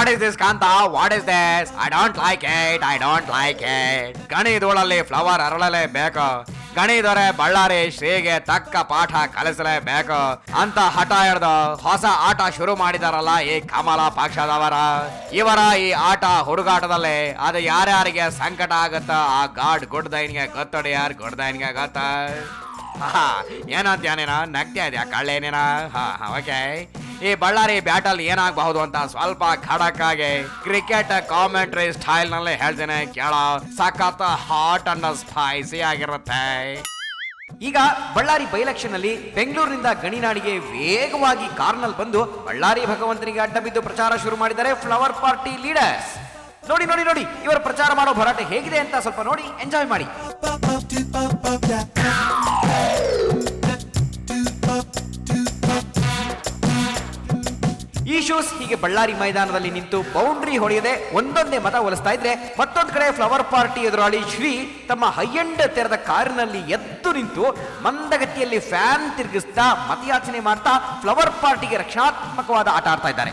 what is this Kantha what is this I don't like it I don't like it ಗಣಿ ಧೂಳಲ್ಲಿ flower ಅರಳಲೇಬೇಕು ಗಣಿ ದೊರೆ ಬಳ್ಳಾರಿ ಶ್ರೀಗೆ ತಕ್ಕ ಪಾಠ ಕಲಿಸಲೇಬೇಕು ಅಂತ ಹಠ ಹಿಡ್ದು ಹೊಸ ಆಟ ಶುರು ಮಾಡಿದಾರಲ್ಲ ಈ ಕಮಲ ಪಕ್ಷದವರ ಇವರ ಈ ಆಟ ಹುಡುಗಾಟದಲ್ಲಿ ಅದು ಯಾರ್ಯಾರಿಗೆ ಸಂಕಟ ಆಗುತ್ತೋ ಆ ಗಾಡ್ ಗುಡ್ದೈನ್ಗೆ ಗೊತ್ತಡಿ ಯಾರು ಗುಡ್ದೈನ್ಗೆ ಗೊತ್ತ ಹಾ ಏನಂತ್ಯಾನೇನ ನಗ್ತಾ ಇದೆಯಾ ಕಳ್ಳೇನೇನ ಹಾ ಓಕೆ ಈ ಬಳ್ಳಾರಿ ಬ್ಯಾಟಲ್ ಏನಾಗಬಹುದು ಅಂತ ಸ್ವಲ್ಪ ಖಡಕ್ ಆಗಿ ಕ್ರಿಕೆಟ್ ಕಾಮೆಂಟ್ರಿ ಸ್ಟೈಲ್ ನಲ್ಲಿ ಹೇಳ್ತೇನೆ ಕೇಳೋ ಸಖತ್ ಹಾಟ್ ಅಂಡ್ ಸ್ಪೈಸಿ ಆಗಿರುತ್ತೆ ಈಗ ಬಳ್ಳಾರಿ ಬೈಲೆಕ್ಷನ್ ನಲ್ಲಿ ಬೆಂಗಳೂರಿನಿಂದ ಗಣಿನಾಡಿಗೆ ವೇಗವಾಗಿ ಕಾರ್ನಲ್ಲಿ ಬಂದು ಬಳ್ಳಾರಿ ಭಗವಂತನಿಗೆ ಅಡ್ಡ ಬಿದ್ದು ಪ್ರಚಾರ ಶುರು ಮಾಡಿದ್ದಾರೆ ಫ್ಲವರ್ ಪಾರ್ಟಿ ಲೀಡರ್ಸ್ ನೋಡಿ ನೋಡಿ ನೋಡಿ ಇವರ ಪ್ರಚಾರ ಮಾಡೋ ಭರಾಟೆ ಹೇಗಿದೆ ಅಂತ ಸ್ವಲ್ಪ ನೋಡಿ ಎಂಜಾಯ್ ಮಾಡಿ ಈ ಶೂಸ್ ಹೀಗೆ ಬಳ್ಳಾರಿ ಮೈದಾನದಲ್ಲಿ ನಿಂತು ಬೌಂಡ್ರಿ ಹೊಡೆಯದೆ ಒಂದೊಂದೇ ಮತ ಒಲಿಸ್ತಾ ಇದ್ರೆ ಮತ್ತೊಂದ್ ಕಡೆ ಫ್ಲವರ್ ಪಾರ್ಟಿ ಎದುರಾಳಿ ಶ್ರೀ ತಮ್ಮ ಹೈಯಂಡ್ ತೆರೆದ ಕಾರಿನಲ್ಲಿ ಎದ್ದು ನಿಂತು ಮಂದಗತಿಯಲ್ಲಿ ಫ್ಯಾನ್ ತಿರುಗಿಸ್ತಾ ಮತಯಾಚನೆ ಮಾಡ್ತಾ ಫ್ಲವರ್ ಪಾರ್ಟಿಗೆ ರಕ್ಷಣಾತ್ಮಕವಾದ ಆಟ ಆಡ್ತಾ ಇದ್ದಾರೆ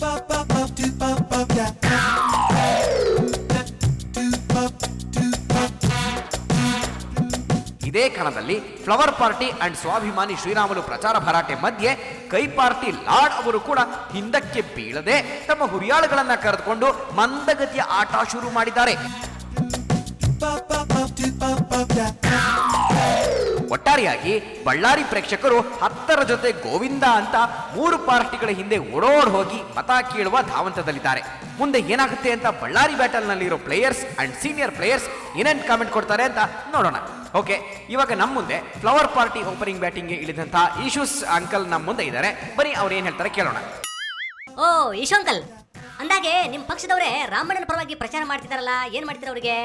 ಇದೇ ಕಣದಲ್ಲಿ ಫ್ಲವರ್ ಪಾರ್ಟಿ ಅಂಡ್ ಸ್ವಾಭಿಮಾನಿ ಶ್ರೀರಾಮುಲು ಪ್ರಚಾರ ಭರಾಟೆ ಮಧ್ಯೆ ಕೈ ಪಾರ್ಟಿ ಲಾರ್ಡ್ ಅವರು ಕೂಡ ಹಿಂದಕ್ಕೆ ಬೀಳದೆ ತಮ್ಮ ಹುರಿಯಾಳುಗಳನ್ನ ಕರೆದುಕೊಂಡು ಮಂದಗತಿಯ ಆಟ ಶುರು ಮಾಡಿದ್ದಾರೆ ಒಟ್ಟಾರೆಯಾಗಿ ಬಳ್ಳಾರಿ ಪ್ರೇಕ್ಷಕರು ಹತ್ತರ ಜೊತೆ ಗೋವಿಂದ ಅಂತ ಮೂರು ಪಾರ್ಟಿಗಳ ಹಿಂದೆ ಓಡೋಡ್ ಹೋಗಿ ಮತ ಕೀಳುವ ಧಾವಂತದಲ್ಲಿದ್ದಾರೆ ಮುಂದೆ ಏನಾಗುತ್ತೆ ಅಂತ ಬಳ್ಳಾರಿ ಬ್ಯಾಟಲ್ ನಲ್ಲಿರೋ ಪ್ಲೇಯರ್ಸ್ ಅಂಡ್ ಸೀನಿಯರ್ ಪ್ಲೇಯರ್ಸ್ ಏನೇನ್ ಕಾಮೆಂಟ್ ಕೊಡ್ತಾರೆ ಅಂತ ನೋಡೋಣ ಓಕೆ ಇವಾಗ ನಮ್ಮ ಮುಂದೆ ಫ್ಲವರ್ ಪಾರ್ಟಿ ಓಪನಿಂಗ್ ಬ್ಯಾಟಿಂಗ್ಗೆ ಇಳಿದಂತ ಈಶೂಸ್ ಅಂಕಲ್ ನಮ್ಮ ಮುಂದೆ ಇದ್ದಾರೆ ಬರೀ ಅವ್ರು ಏನ್ ಹೇಳ್ತಾರೆ ಕೇಳೋಣ ಓ ಈಶು ಅಂಕಲ್ ಅಂದಾಗೆ ನಿಮ್ ಪಕ್ಷದವರೇ ರಾಮಣ್ಣನ ಪರವಾಗಿ ಪ್ರಚಾರ ಮಾಡ್ತಿದಾರಲ್ಲ ಏನ್ ಮಾಡ್ತೀರ ಅವ್ರಿಗೆ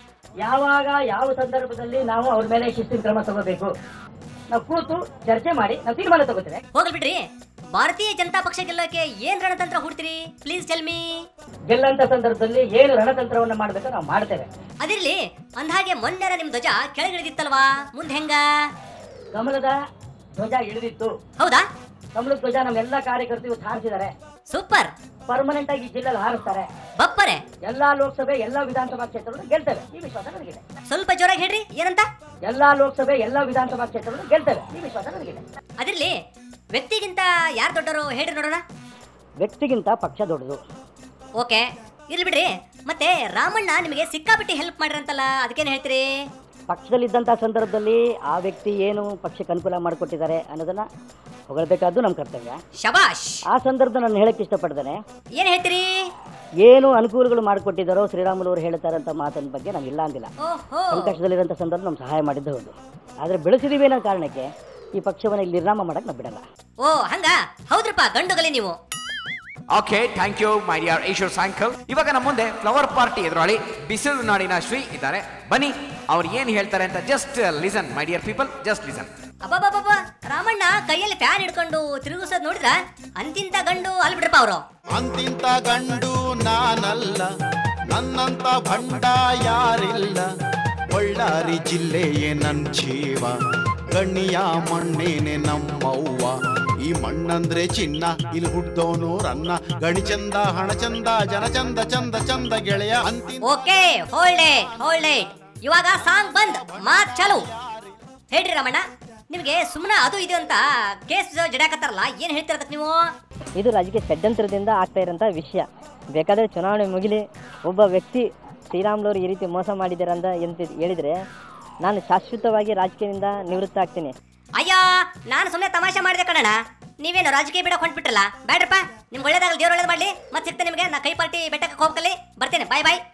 ಯಾವಾಗ ಯಾವ ಸಂದರ್ಭದಲ್ಲಿ ನಾವು ಅವ್ರ ಮೇಲೆ ಶಿಸ್ತಿನ ಕ್ರಮ ತಗೋಬೇಕು ನಾವು ಕೂತು ಚರ್ಚೆ ಮಾಡಿ ನಾವು ತೀರ್ಮಾನ ತಗೋತೇವೆ ಹೋಗ್ಲಿ ಬಿಡ್ರಿ ಭಾರತೀಯ ಜನತಾ ಪಕ್ಷ ಗೆಲ್ಲೋಕೆ ಏನ್ ರಣತಂತ್ರ ಹೂಡ್ತೀರಿ ಪ್ಲೀಸ್ ಟೆಲ್ ಮೀ ಗೆಲ್ಲಂತ ಸಂದರ್ಭದಲ್ಲಿ ಏನು ರಣತಂತ್ರವನ್ನ ಮಾಡ್ಬೇಕು ನಾವು ಮಾಡ್ತೇವೆ ಅದಿರ್ಲಿ ಅಂದ್ಹಾಗೆ ಮೊನ್ನೆ ನಿಮ್ ಧ್ವಜ ಕೆಳಗಿಳಿದಿತ್ತಲ್ವಾ ಮುಂದೆ ಹೆಂಗ ಕಮಲದ ಧ್ವಜ ಇಳಿದಿತ್ತು ಹೌದಾ ಕಮಲದ ಧ್ವಜ ನಮ್ಮೆಲ್ಲ ಕಾರ್ಯಕರ್ತರು ಇವತ್ತು ಹಾರಿಸಿದ್ದಾರೆ ಸೂಪರ್ ಪರ್ಮನೆಂಟ್ ಆಗಿ ಈ ಜಿಲ್ಲೆಯಲ್ಲಿ ಹಾರಿಸ್ತಾರೆ ಬಪ್ಪರೆ ಎಲ್ಲಾ ಲೋಕಸಭೆ ಎಲ್ಲಾ ವಿಧಾನಸಭಾ ಕ್ಷೇತ್ರಗಳು ಗೆಲ್ತೇವೆ ಈ ವಿಶ್ವಾಸ ನನಗಿದೆ ಸ್ವಲ್ಪ ಜೋರಾಗಿ ಹೇಳ್ರಿ ಏನಂತ ಎಲ್ಲಾ ಲೋಕಸಭೆ ಎಲ್ಲಾ ವಿಧಾನಸಭಾ ಕ್ಷೇತ್ರಗಳು ಗೆಲ್ತೇವೆ ಈ ವಿಶ್ವಾಸ ನನಗಿದೆ ಅದಿರ್ಲಿ ವ್ಯಕ್ತಿಗಿಂತ ಯಾರು ದೊಡ್ಡವರು ಹೇಳ್ರಿ ನೋಡೋಣ ವ್ಯಕ್ತಿಗಿಂತ ಪಕ್ಷ ದೊಡ್ಡದು ಓಕೆ ಇರ್ಲಿ ಬಿಡ್ರಿ ಮತ್ತೆ ರಾಮಣ್ಣ ನಿಮಗೆ ಸಿಕ್ಕಾಪಟ್ಟಿ ಹೆಲ್ಪ್ ಮಾಡಿರಂತಲ್ಲ ಅದಕ್ಕೇನು ಹೇಳ್ತೀರಿ ಪಕ್ಷದಲ್ಲಿದ್ದಂಥ ಸಂದರ್ಭದಲ್ಲಿ ಆ ವ್ಯಕ್ತಿ ಏನು ಪಕ್ಷಕ್ಕೆ ಅನುಕೂಲ ಮಾಡಿಕೊಟ್ಟಿದ್ದಾರೆ ಅನ್ನೋದನ್ನ ಹೊಗಳಬೇಕಾದ್ದು ನಮ್ಮ ಕರ್ತವ್ಯ ಶಬಾಷ್ ಆ ಸಂದರ್ಭ ನಾನು ಹೇಳಕ್ಕೆ ಇಷ್ಟಪಡ್ತೇನೆ ಏನ್ ಹೇಳ್ತೀರಿ ಏನು ಅನುಕೂಲಗಳು ಮಾಡಿಕೊಟ್ಟಿದ್ದಾರೋ ಶ್ರೀರಾಮುಲು ಅವರು ಹೇಳ್ತಾರೆ ಅಂತ ಮಾತಿನ ಬಗ್ಗೆ ನಾನು ಇಲ್ಲ ಅಂದಿಲ್ಲ ಓಹೋ ಸಂಕಷ್ಟದಲ್ಲಿರೋಂಥ ಸಂದರ್ಭ ನಮ್ಗೆ ಸಹಾಯ ಮಾಡಿದ್ದು ಹೌದು ಆದರೆ ಬೆಳೆಸಿದೀವಿ ಅನ್ನೋ ಕಾರಣಕ್ಕೆ ಈ ಪಕ್ಷವನ್ನು ಇಲ್ಲಿ ನಿರ್ನಾಮ ಮಾಡಕ್ಕೆ ನಾವು ಬಿಡಲ್ಲ ಓ ಹಂಗ ಹೌದ್ರಪ್ಪ ಗಂಡುಗಲಿ ನೀವು okay thank you my dear Eshwar uncle ಇವಾಗ ನಮ್ಮ ಮುಂದೆ ಫ್ಲವರ್ ಪಾರ್ಟಿ ಎದುರಾಳಿ ಬಿಸಿಲು ನಾಡಿನ ಶ್ರೀ ಇದ್ದಾರೆ ಬನ್ನಿ ಅವ್ರು ಏನ್ ಹೇಳ್ತಾರೆ ಅಂತ just listen my dear people just listen ಅಬ್ಬಬ್ಬಬ್ಬ ರಾಮಣ್ಣ ಕೈಯಲ್ಲಿ ಫ್ಯಾನ್ ಹಿಡ್ಕೊಂಡು ತಿರುಗಿಸೋದ್ ನೋಡಿದ್ರ ಅಂತಿಂತ ಗಂಡು ಅಲ್ಲಿ ಬಿಡ್ರಪ್ಪ ಅವರು ಅಂತಿಂತ ಗಂಡು ನಾನಲ್ಲ ನನ್ನಂತ ಭಂಡ ಯಾರಿಲ್ಲ ಬಳ್ಳಾರಿ ಜಿಲ್ಲೆಯೇ ನನ್ ಜೀವ ಗಣ್ಣಿಯ ಮಣ್ಣೇನೆ ನಮ್ಮವ್ವ ಈ ಮಣ್ಣಂದ್ರೆ ಚಿನ್ನ ಇಲ್ಲಿ ಹುಟ್ಟೋನು ರನ್ನ ಗಣಿ ಚಂದ ಹಣ ಚಂದ ಜನ ಚಂದ ಚಂದ ಚಂದ ಗೆಳೆಯ ಅಂತಿಂತ okay hold it hold it ಇವಾಗ ಸಾಂಗ್ ಬಂದ್ ಮಾತ್ ಚಾಲು ಹೇಳ್ರಿ ರಾಮಣ್ಣ ನಿಮಗೆ ಸುಮ್ಮನೆ ಅದು ಇದು ಅಂತ ಕೇಸ್ ಜಡಾಕತ್ತಾರಲ್ಲ ಏನ್ ಹೇಳ್ತೀರ ಅದಕ್ಕೆ ನೀವು ಇದು ರಾಜಕೀಯ ಷಡ್ಯಂತ್ರದಿಂದ ಆಗ್ತಾ ಇರೋಂಥ ವಿಷಯ ಬೇಕಾದರೆ ಚುನಾವಣೆ ಮುಗಿಲಿ ಒಬ್ಬ ವ್ಯಕ್ತಿ ಶ್ರೀರಾಮ್ಲವ್ರು ಈ ರೀತಿ ಮೋಸ ಮಾಡಿದ್ದಾರೆ ಅಂತ ಎಂತ ಹೇಳಿದರೆ ನಾನು ಶಾಶ್ವತವಾಗಿ ರಾಜಕೀಯದಿಂದ ನಿವೃತ್ತ ಆಗ್ತೀನಿ ಅಯ್ಯೋ ನಾನು ಸುಮ್ಮನೆ ತಮಾಷೆ ಮಾಡಿದೆ ಕಣಣ್ಣ ನೀವೇನು ರಾಜಕೀಯ ಬಿಡಕ್ ಹೊಂಟ್ಬಿಟ್ರಲ್ಲ ಬೇಡ್ರಪ್ಪ ನಿಮ್ಗೆ ಒಳ್ಳೇದಾಗಲಿ ದೇವ್ರ ಒಳ್ಳೇದು ಮಾಡ್ಲಿ ಮತ್ತೆ ಸಿಗ್ತೇನೆ ನಿಮಗೆ ನಾ ಕೈ ಪಾರ್ಟಿ ಬೆಟ್ಟಕ್ಕೆ ಹೋಗ್ತಲ್ಲಿ ಬರ್ತೇನೆ bye bye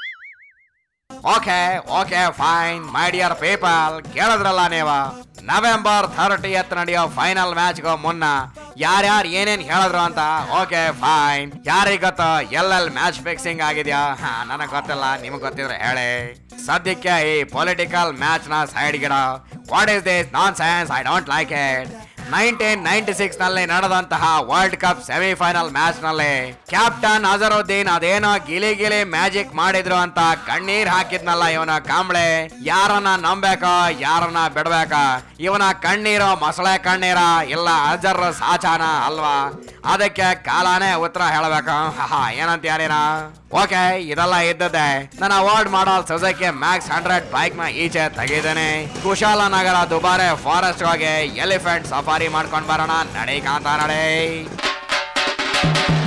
okay okay fine my dear people ಕೇಳಿದ್ರಲ್ಲ ನೀವು ನವೆಂಬರ್ ಥರ್ಟಿ ಎತ್ ನಡೆಯೋ ಫೈನಲ್ ಮ್ಯಾಚ್ಗೂ ಮುನ್ನ ಯಾರ್ಯಾರು ಏನೇನ್ ಹೇಳಿದ್ರು ಅಂತ ಓಕೆ ಫೈನ್ ಯಾರಿಗ್ ಗೊತ್ತು ಎಲ್ಲೆಲ್ಲಿ ಮ್ಯಾಚ್ ಫಿಕ್ಸಿಂಗ್ ಆಗಿದ್ಯಾ ನನಗೆ ಗೊತ್ತಿಲ್ಲ ನಿಮಗೆ ಗೊತ್ತಿದ್ರೆ ಹೇಳಿ ಸದ್ಯಕ್ಕೆ ಈ ಪೊಲಿಟಿಕಲ್ ಮ್ಯಾಚ್ ನ ಸೈಡ್ ಗಿಡ what is this nonsense I don't like it nineteen ninety six ನಲ್ಲಿ ನಡೆದಂತಹ ವರ್ಲ್ಡ್ ಕಪ್ ಸೆಮಿಫೈನಲ್ ಮ್ಯಾಚ್ ನಲ್ಲಿ ಕ್ಯಾಪ್ಟನ್ ಅಜರುದ್ದೀನ್ ಅದೇನೋ ಗಿಲಿ ಗಿಲಿ ಮ್ಯಾಜಿಕ್ ಮಾಡಿದ್ರು ಅಂತ ಕಣ್ಣೀರ್ ಹಾಕಿದ್ನಲ್ಲ ಇವನ ಕಾಂಬ್ಳೆ ಯಾರನ್ನ ನಂಬೇಕ ಯಾರನ್ನ ಬಿಡ್ಬೇಕ ಇವನ ಕಣ್ಣೀರು ಮೊಸಳೆ ಕಣ್ಣೀರ ಇಲ್ಲ ಅಜರ್ ಸಾಚಾನ ಅಲ್ವಾ ಅದಕ್ಕೆ ಕಾಲಾನೇ ಉತ್ತರ ಹೇಳಬೇಕು ಏನಂತ ಯಾರೀನ ಓಕೆ ಇದೆಲ್ಲ ಇದ್ದದ್ದೆ ನನ್ನ award model Suzuki Max hundred bike ನ ಈಚೆ ತೆಗಿದ್ದೇನೆ ಕುಶಾಲನಗರ ದುಬಾರೆ ಫಾರೆಸ್ಟ್ ಹೋಗಿ ಎಲಿಫೆಂಟ್ ಸಫಾರಿ ಮಾಡ್ಕೊಂಡ್ ಬರೋಣ ನಡಿ ಕಾಂತ ನಡೆ